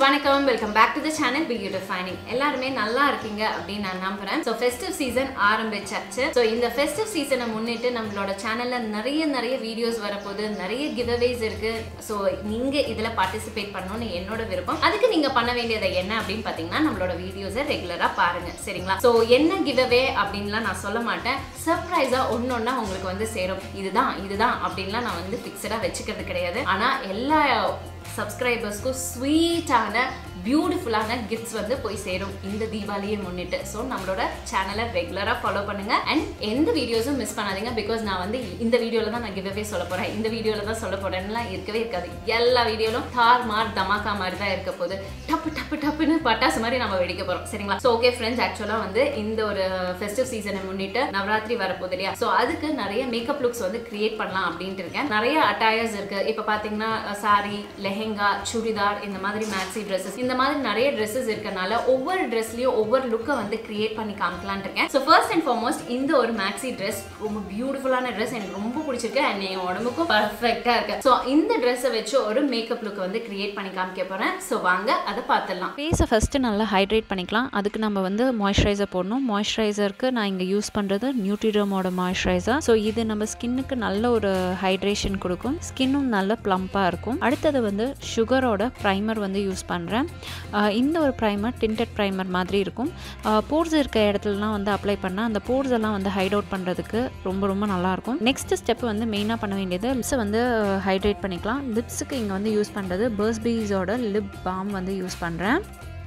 வணக்கம் welcome back to the channel be defining எல்லாருமே நல்லா இருக்கீங்க அப்படின்னு நான் நம்புறேன் ஸோ ஃபெஸ்டிவ் சீசன் ஆரம்பிச்சாச்சு ஸோ இந்த ஃபெஸ்டிவ் சீசனை முன்னிட்டு நம்மளோட சேனல்ல நிறைய நிறைய வீடியோஸ் வரப்போகுது நிறைய கிவ்அவேஸ் இருக்கு ஸோ நீங்க இதுல பார்ட்டிசிபேட் பண்ணணும்னு என்னோட விருப்பம் அதுக்கு நீங்க பண்ண வேண்டியது என்ன அப்படின்னு பார்த்தீங்கன்னா நம்மளோட வீடியோஸை ரெகுலரா பாருங்க சரிங்களா ஸோ என்ன கிவ்அவே அப்படின்லாம் நான் சொல்ல மாட்டேன் சர்ப்ரைஸா ஒன்னொன்னா உங்களுக்கு வந்து சேரும் இதுதான் இதுதான் அப்படின்லாம் நான் வந்து ஃபிக்ஸடா வச்சுக்கிறது கிடையாது ஆனா எல்லா சப்ஸ்கிரைபர்ஸ்க்கும் ஸ்வீட்டான பியூட்டிஃபுல்லான கிஃப்ட்ஸ் வந்து போய் சேரும் இந்த தீபாவளியை முன்னிட்டு ஸோ நம்மளோட சேனலை ரெகுலராக ஃபாலோ பண்ணுங்க அண்ட் எந்த வீடியோஸும் மிஸ் பண்ணாதீங்க பிகாஸ் நான் வந்து இந்த வீடியோவில் தான் நான் கிவ்அவே சொல்ல போகிறேன் இந்த வீடியோவில் தான் சொல்ல போகிறேன்லாம் இருக்கவே இருக்காது எல்லா வீடியோலும் தார் மார் தமாக்கா மாதிரி தான் இருக்க போகுது டப்பு டப்பு டப்புன்னு பட்டாசு மாதிரி நம்ம வெடிக்க போகிறோம் சரிங்களா ஸோ ஓகே ஃப்ரெண்ட்ஸ் ஆக்சுவலாக வந்து இந்த ஒரு ஃபெஸ்டிவ் சீசனை முன்னிட்டு நவராத்திரி வரப்போகுது இல்லையா ஸோ அதுக்கு நிறைய மேக்கப் லுக்ஸ் வந்து கிரியேட் பண்ணலாம் அப்படின்ட்டு இருக்கேன் நிறைய அட்டையர்ஸ் இருக்கு இப்போ பார்த்தீங்கன்னா சாரி லெஹெங்கா சுடிதார் இந்த மாதிரி மேக்ஸி ட்ரெஸ்ஸஸ் இந்த மாதிரி நிறைய ட்ரெஸ்ஸஸ் இருக்கனால ஒவ்வொரு ட்ரெஸ்லயும் ஒவ்வொரு லுக்கை வந்து கிரியேட் பண்ணி காமிக்கலாம்னு இருக்கேன் ஸோ ஃபர்ஸ்ட் அண்ட் ஃபார்மோஸ்ட் இந்த ஒரு மேக்ஸி ட்ரெஸ் ரொம்ப பியூட்டிஃபுல்லான ட்ரெஸ் எனக்கு ரொம்ப பிடிச்சிருக்கு அண்ட் என் உடம்புக்கும் பர்ஃபெக்டாக இருக்கு ஸோ இந்த ட்ரெஸ்ஸை வச்சு ஒரு மேக்கப் லுக் வந்து கிரியேட் பண்ணி காமிக்க போறேன் ஸோ வாங்க அதை பார்த்துடலாம் ஃபேஸை ஃபஸ்ட்டு நல்லா ஹைட்ரேட் பண்ணிக்கலாம் அதுக்கு நம்ம வந்து மாய்ஸ்சரைசர் போடணும் மாய்ஸ்சரைசருக்கு நான் இங்கே யூஸ் பண்ணுறது நியூட்ரிடமோட மாய்ஸ்சரைசர் ஸோ இது நம்ம ஸ்கின்னுக்கு நல்ல ஒரு ஹைட்ரேஷன் கொடுக்கும் ஸ்கின்னும் நல்ல ப்ளம்பாக இருக்கும் அடுத்தது வந்து சுகரோட ப்ரைமர் வந்து யூஸ் பண்ணுறேன் இந்த ஒரு ப்ரைமர் டிண்டட் ப்ரைமர் மாதிரி இருக்கும் போர்ஸ் இருக்க இடத்துலலாம் வந்து அப்ளை பண்ணால் அந்த போர்ஸ் எல்லாம் வந்து ஹைட் அவுட் பண்ணுறதுக்கு ரொம்ப ரொம்ப நல்லாயிருக்கும் நெக்ஸ்ட் ஸ்டெப் வந்து மெயினாக பண்ண வேண்டியது லிப்ஸை வந்து ஹைட்ரேட் பண்ணிக்கலாம் லிப்ஸுக்கு இங்கே வந்து யூஸ் பண்ணுறது பர்ஸ்பீஸோட லிப் பாம் வந்து யூஸ் பண்ணுறேன்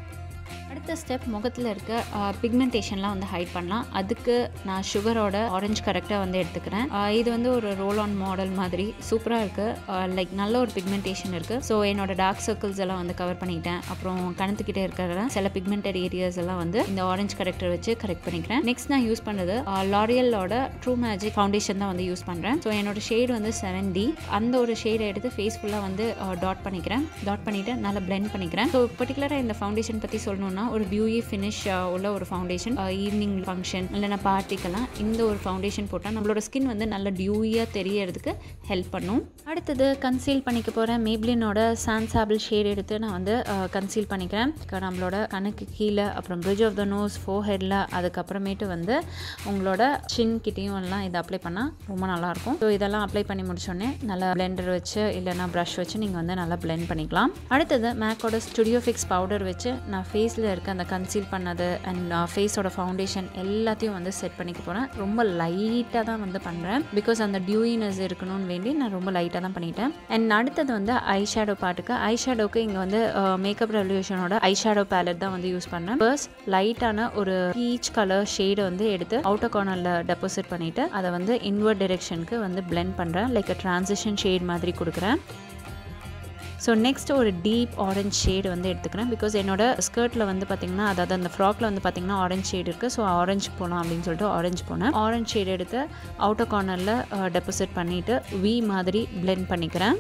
அடுத்த ஸ்டெப் முகத்தில் இருக்க பிக்மெண்டேஷன்லாம் வந்து ஹைட் பண்ணலாம் அதுக்கு நான் சுகரோட ஆரஞ்சு கரெக்டாக வந்து எடுத்துக்கிறேன் ஆஹ் இது வந்து ஒரு ரோல் ஆன் மாடல் மாதிரி சூப்பராக இருக்குது லைக் நல்ல ஒரு பிக்மெண்டேஷன் இருக்குது ஸோ என்னோட டார்க் சர்க்கிள்ஸ் எல்லாம் வந்து கவர் பண்ணிட்டேன் அப்புறம் கணத்துக்கிட்டே இருக்கிற சில பிக்மெண்டட் ஏரியாஸ் எல்லாம் வந்து இந்த ஆரஞ்சு கரெக்டர் வச்சு கரெக்ட் பண்ணிக்கிறேன் நெக்ஸ்ட் நான் யூஸ் பண்ணது லாரியலோட ட்ரூ மேஜிக் ஃபவுண்டேஷன் தான் வந்து யூஸ் பண்ணுறேன் ஸோ என்னோட ஷேடு வந்து செவன் டி அந்த ஒரு ஷேடை எடுத்து ஃபேஸ் ஃபுல்லாக வந்து டாட் பண்ணிக்கிறேன் டாட் பண்ணிவிட்டு நல்லா பிளெண்ட் பண்ணிக்கிறேன் ஸோ பர்டிகுலராக இந்த ஃபவுண்டேஷன் பற்றி சொல்லணும்னா ஒரு பியூயி ஃபினிஷ் உள்ள ஒரு ஃபவுண்டேஷன் ஈவினிங் ஃபங்க்ஷன் இல்லைனா பார்ட்டிக்கெல்லாம் இந்த ஒரு ஃபவுண்டேஷன் போட்டால் நம்மளோட ஸ்கின் வந்து நல்ல டியூயாக தெரியறதுக்கு ஹெல்ப் பண்ணும் அடுத்தது கன்சீல் பண்ணிக்க போகிறேன் மேப்ளினோட சான் சாபிள் ஷேட் எடுத்து நான் வந்து கன்சீல் பண்ணிக்கிறேன் க- நம்மளோட கணக்கு கீழே அப்புறம் பிரிட்ஜ் ஆஃப் த நோஸ் ஃபோர் ஹெட்டில் அதுக்கப்புறமேட்டு வந்து உங்களோட சின் கிட்டேயும் எல்லாம் இதை அப்ளை பண்ணால் ரொம்ப நல்லாயிருக்கும் ஸோ இதெல்லாம் அப்ளை பண்ணி முடிச்சோடனே நல்லா பிளெண்டர் வச்சு இல்லைனா ப்ரஷ் வச்சு நீங்கள் வந்து நல்லா பிளெண்ட் பண்ணிக்கலாம் அடுத்தது மேக்கோட ஸ்டுடியோ ஃபிக்ஸ் பவுடர் வச்சு நான் ஃபேஸில் இருக்க அந்த கன்சீல் பண்ணது அண்ட் ஃபேஸோட ஃபவுண்டேஷன் எல்லாத்தையும் வந்து செட் பண்ணிக்க போகிறேன் ரொம்ப லைட்டாக தான் வந்து பண்ணுறேன் பிகாஸ் அந்த டியூயினஸ் இருக்கணும்னு வேண்டி நான் ரொம்ப லைட்டாக தான் பண்ணிட்டேன் அண்ட் அடுத்தது வந்து ஐ ஷேடோ பாட்டுக்கு ஐ ஷேடோக்கு இங்கே வந்து மேக்கப் ரெவல்யூஷனோட ஐ ஷேடோ பேலட் தான் வந்து யூஸ் பண்ணேன் ஃபர்ஸ்ட் லைட்டான ஒரு பீச் கலர் ஷேடை வந்து எடுத்து அவுட்டர் கார்னரில் டெபாசிட் பண்ணிவிட்டு அதை வந்து இன்வர்ட் டிரெக்ஷனுக்கு வந்து blend பண்ணுறேன் லைக் ட்ரான்சிஷன் ஷேட் மாதிரி கொடுக்குறேன் ஸோ நெக்ஸ்ட் ஒரு டீப் ஆரஞ்ச் ஷேடு வந்து எடுத்துக்கிறேன் பிகாஸ் என்னோட ஸ்கர்ட்டில் வந்து பார்த்தீங்கன்னா அதாவது அந்த ஃப்ராக்ல வந்து பார்த்தீங்கன்னா ஆரஞ்ச் ஷேடு இருக்குது ஸோ ஆரஞ்சு போகலாம் அப்படின்னு சொல்லிட்டு ஆரஞ்சு போனேன் ஆரஞ்ச் ஷேடு எடுத்து அவுட்டர் கார்னரில் டெபாசிட் பண்ணிவிட்டு வி மாதிரி blend பண்ணிக்கிறேன்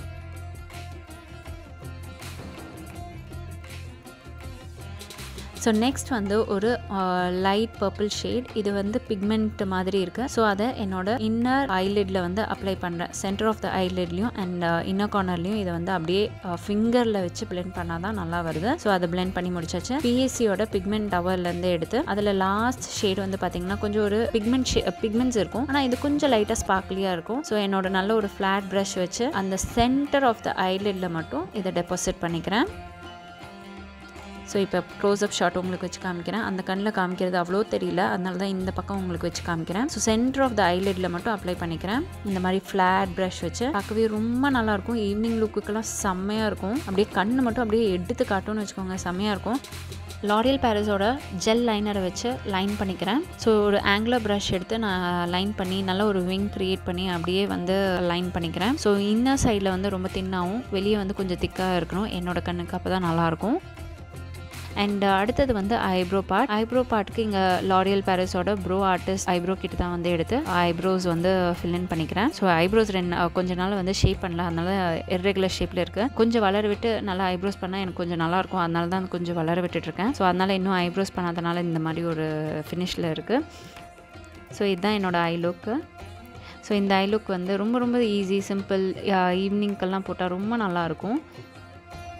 ஸோ நெக்ஸ்ட் வந்து ஒரு லைட் பர்பிள் ஷேட் இது வந்து பிக்மெண்ட் மாதிரி இருக்குது ஸோ அதை என்னோட இன்னர் ஐலிட்ல வந்து அப்ளை பண்ணுறேன் சென்டர் ஆஃப் த ஐலிட்லையும் அண்ட் இன்னர் கார்னர்லையும் இதை வந்து அப்படியே ஃபிங்கரில் வச்சு blend பண்ணால் தான் நல்லா வருது ஸோ அதை blend பண்ணி முடிச்சாச்சு பிஎஸ்சியோட பிக்மெண்ட் டவர்லேருந்து எடுத்து அதில் லாஸ்ட் ஷேட் வந்து பார்த்தீங்கன்னா கொஞ்சம் ஒரு பிக்மெண்ட் ஷே பிக்மெண்ட்ஸ் இருக்கும் ஆனால் இது கொஞ்சம் லைட்டாக ஸ்பார்க்லியாக இருக்கும் ஸோ என்னோட நல்ல ஒரு ஃப்ளாட் ப்ரஷ் வச்சு அந்த சென்டர் ஆஃப் த ஐலிட்ல மட்டும் இதை டெபாசிட் பண்ணிக்கிறேன் ஸோ இப்போ க்ளோஸ்அப் ஷாட் உங்களுக்கு வச்சு காமிக்கிறேன் அந்த கண்ணில் காமிக்கிறது அவ்வளோ தெரியல அதனால தான் இந்த பக்கம் உங்களுக்கு வச்சு காமிக்கிறேன் ஸோ சென்டர் ஆஃப் த ஐலிட்ல மட்டும் அப்ளை பண்ணிக்கிறேன் இந்த மாதிரி ஃப்ளாட் ப்ரஷ் வச்சு பார்க்கவே ரொம்ப நல்லாயிருக்கும் ஈவினிங் லுக்குக்கெல்லாம் செம்மையாக இருக்கும் அப்படியே கண்ணு மட்டும் அப்படியே எடுத்து காட்டும்னு வச்சுக்கோங்க செம்மையாக இருக்கும் லாரியல் பேரஸோட ஜெல் லைனரை வச்சு லைன் பண்ணிக்கிறேன் ஸோ ஒரு ஆங்குலர் ப்ரஷ் எடுத்து நான் லைன் பண்ணி நல்ல ஒரு விங் க்ரியேட் பண்ணி அப்படியே வந்து லைன் பண்ணிக்கிறேன் ஸோ இன்னர் சைடில் வந்து ரொம்ப தின்னாகவும் வெளியே வந்து கொஞ்சம் திக்காக இருக்கணும் என்னோட கண்ணுக்கு அப்போ தான் நல்லாயிருக்கும் அண்ட் அடுத்தது வந்து ஐப்ரோ பார்ட் ஐப்ரோ பார்ட்டுக்கு இங்கே லாரியல் பேரஸோட ப்ரோ ஆர்டிஸ்ட் ஐப்ரோ கிட்ட தான் வந்து எடுத்து ஐப்ரோஸ் வந்து ஃபில் இன் பண்ணிக்கிறேன் ஸோ ஐப்ரோஸ் ரெண்டு கொஞ்ச நாள் வந்து ஷேப் பண்ணல அதனால இர்ரெகுலர் ஷேப்பில் இருக்குது கொஞ்சம் வளர விட்டு நல்லா ஐப்ரோஸ் பண்ணால் எனக்கு கொஞ்சம் நல்லாயிருக்கும் அதனால தான் கொஞ்சம் வளர விட்டுட்ருக்கேன் ஸோ அதனால் இன்னும் ஐப்ரோஸ் பண்ணாதனால இந்த மாதிரி ஒரு ஃபினிஷில் இருக்குது ஸோ இதுதான் என்னோட ஐ லுக்கு ஸோ இந்த ஐ லுக் வந்து ரொம்ப ரொம்ப ஈஸி சிம்பிள் ஈவினிங்க்கெல்லாம் போட்டால் ரொம்ப நல்லாயிருக்கும்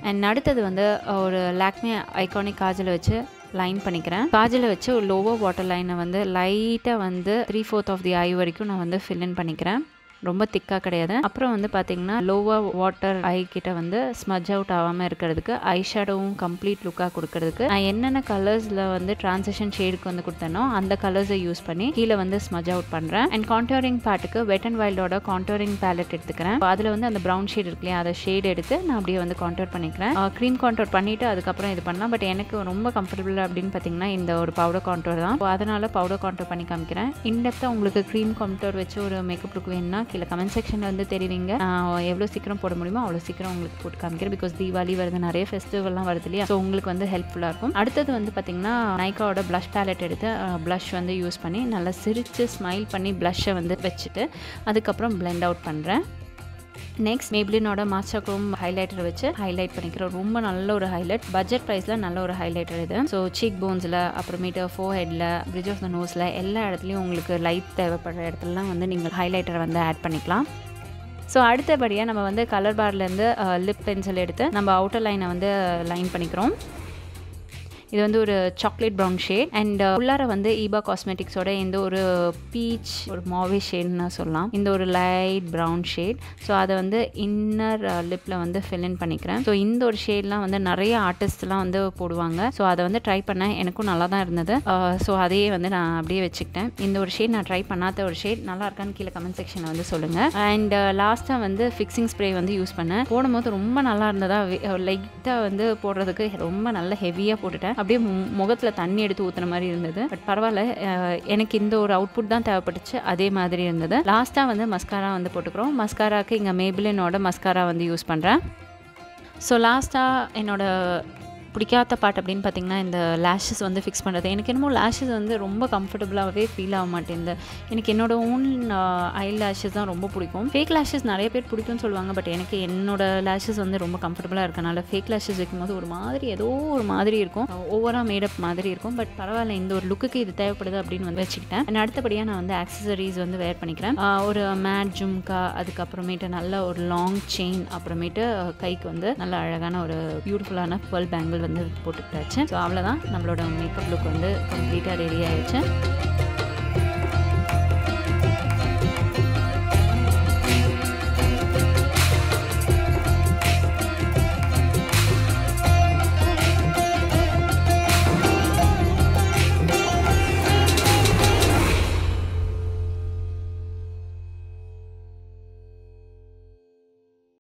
அண்ட் அடுத்தது வந்து ஒரு லாக்மே ஐகானிக் காஜலை வச்சு லைன் பண்ணிக்கிறேன் காஜலை வச்சு ஒரு லோவர் வாட்டர் லைனை வந்து லைட்டாக வந்து three fourth of the eye வரைக்கும் நான் வந்து ஃபில் இன் பண்ணிக்கிறேன் ரொம்ப திக்காக கிடையாது அப்புறம் வந்து பார்த்தீங்கன்னா லோவர் வாட்டர் ஐ கிட்ட வந்து ஸ்மஜ் அவுட் ஆகாமல் இருக்கிறதுக்கு ஐ ஷேடோவும் கம்ப்ளீட் லுக்காக கொடுக்கறதுக்கு நான் என்னென்ன கலர்ஸில் வந்து டிரான்சிஷன் ஷேடுக்கு வந்து கொடுத்தேனோ அந்த கலர்ஸை யூஸ் பண்ணி கீழே வந்து ஸ்மஜ் அவுட் பண்ணுறேன் அண்ட் கான்டோரிங் பேட்டுக்கு வெட் அண்ட் வைல்டோட கான்டோரிங் பேலட் எடுத்துக்கிறேன் அதில் வந்து அந்த ப்ரௌன் ஷேட் இருக்கு இல்லையா அதை ஷேட் எடுத்து நான் அப்படியே வந்து கான்டோர் பண்ணிக்கிறேன் க்ரீம் கான்டோர் பண்ணிவிட்டு அதுக்கப்புறம் இது பண்ணலாம் பட் எனக்கு ரொம்ப கம்ஃபர்டபுள் அப்படின்னு பார்த்தீங்கன்னா இந்த ஒரு பவுடர் கான்டோர் தான் So, அதனால பவுடர் கான்டோர் பண்ணி காமிக்கிறேன் இன்டெப்த்தாக உங்களுக்கு க்ரீம் கான்டோர் வச்சு ஒரு மேக்கப் லுக் வேணும்னா கீழே கமெண்ட் செக்ஷனில் வந்து தெரிவிங்க நான் எவ்வளோ சீக்கிரம் போட முடியுமோ அவ்வளோ சீக்கிரம் உங்களுக்கு போட்டு காமிக்கிறேன் பிகாஸ் தீபாவளி வருது நிறைய ஃபெஸ்டிவல்லாம் வருது இல்லையா ஸோ உங்களுக்கு வந்து ஹெல்ப்ஃபுல்லாக இருக்கும் அடுத்தது வந்து பார்த்தீங்கன்னா நைக்காவோட ப்ளஷ் பேலட் எடுத்து ப்ளஷ் வந்து யூஸ் பண்ணி நல்லா சிரித்து ஸ்மைல் பண்ணி ப்ளஷ்ஷை வந்து வச்சுட்டு அதுக்கப்புறம் blend அவுட் பண்ணுறேன் நெக்ஸ்ட் மேப்ளினோட மாஸ்டர் க்ரோம் ஹைலைட்டர் வச்சு ஹைலைட் பண்ணிக்கிறோம் ரொம்ப நல்ல ஒரு ஹைலைட் பட்ஜெட் ப்ரைஸில் நல்ல ஒரு ஹைலைட்டர் இது ஸோ சீக் போன்ஸில் அப்புறமேட்டு ஃபோ ஹெட்டில் பிரிட்ஜ் ஆஃப் த நோஸில் எல்லா இடத்துலையும் உங்களுக்கு லைட் தேவைப்படுற இடத்துலலாம் வந்து நீங்கள் ஹைலைட்டரை வந்து ஆட் பண்ணிக்கலாம் ஸோ அடுத்தபடியாக நம்ம வந்து கலர் பார்லேருந்து லிப் பென்சில் எடுத்து நம்ம அவுட்டர் லைனை வந்து லைன் பண்ணிக்கிறோம் இது வந்து ஒரு சாக்லேட் ப்ரௌன் ஷேட் அண்ட் உள்ளார வந்து ஈபா காஸ்மெட்டிக்ஸோட இந்த ஒரு பீச் ஒரு மாவே ஷேட்னு சொல்லலாம் இந்த ஒரு லைட் ப்ரௌன் ஷேட் ஸோ அதை வந்து இன்னர் லிப்பில் வந்து fill in பண்ணிக்கிறேன் ஸோ இந்த ஒரு ஷேட்லாம் வந்து நிறைய ஆர்டிஸ்ட்லாம் வந்து போடுவாங்க ஸோ அதை வந்து ட்ரை பண்ணேன் எனக்கும் நல்லா தான் இருந்தது ஸோ அதையே வந்து நான் அப்படியே வச்சுக்கிட்டேன் இந்த ஒரு ஷேட் நான் ட்ரை பண்ணாத ஒரு ஷேட் நல்லா இருக்கான்னு கீழே கமெண்ட் செக்ஷனில் வந்து சொல்லுங்கள் அண்ட் லாஸ்ட்டாக வந்து ஃபிக்ஸிங் ஸ்ப்ரே வந்து யூஸ் பண்ணேன் போடும்போது ரொம்ப நல்லா இருந்ததா லைட்டாக வந்து போடுறதுக்கு ரொம்ப நல்ல ஹெவியாக போட்டுட்டேன் அப்படியே மு- முகத்துல தண்ணி எடுத்து ஊத்துன மாதிரி இருந்தது பட் பரவாயில்ல அஹ் எனக்கு இந்த ஒரு அவுட்புட் தான் தேவைப்பட்டுச்சு அதே மாதிரி இருந்தது லாஸ்ட்டாக வந்து மஸ்காரா வந்து போட்டுக்கிறோம் மஸ்காராக்கு இங்கே மேபிளினோட மஸ்காரா வந்து யூஸ் பண்ணுறேன் ஸோ லாஸ்ட்டாக என்னோட பிடிக்காத பார்ட் அப்படின்னு பார்த்தீங்கன்னா இந்த லேஷஸ் வந்து ஃபிக்ஸ் பண்ணுறது எனக்கு என்னமோ லேஷஸ் வந்து ரொம்ப கம்ஃபர்டபுளாகவே ஃபீல் ஆக மாட்டேங்குது எனக்கு என்னோட ஓன் ஐ லேஷஸ் தான் ரொம்ப பிடிக்கும் ஃபேக் லேஷஸ் நிறைய பேர் பிடிக்கும்னு சொல்லுவாங்க பட் எனக்கு என்னோட லேஷஸ் வந்து ரொம்ப கம்ஃபர்டபுளாக இருக்கனால ஃபேக் லேஷஸ் வைக்கும்போது ஒரு மாதிரி ஏதோ ஒரு மாதிரி இருக்கும் ஓவராக மேடப் மாதிரி இருக்கும் பட் பரவாயில்ல இந்த ஒரு லுக்குக்கு இது தேவைப்படுது அப்படின்னு வந்து வச்சுக்கிட்டேன் And அடுத்தபடியாக நான் வந்து ஆக்சசரிஸ் வந்து வேர் பண்ணிக்கிறேன் ஆஹ் ஒரு மேட் ஜும்கா அதுக்கப்புறமேட்டு நல்ல ஒரு லாங் செயின் அப்புறமேட்டு கைக்கு வந்து நல்ல அழகான ஒரு பியூட்டிஃபுல்லான pearl பேங்கிள் வந்து போட்டுக்கிட்டாச்சு ஸோ அவ்வளோதான் நம்மளோட மேக்கப் லுக் வந்து கம்ப்ளீட்டாக ரெடி ஆயிடுச்சு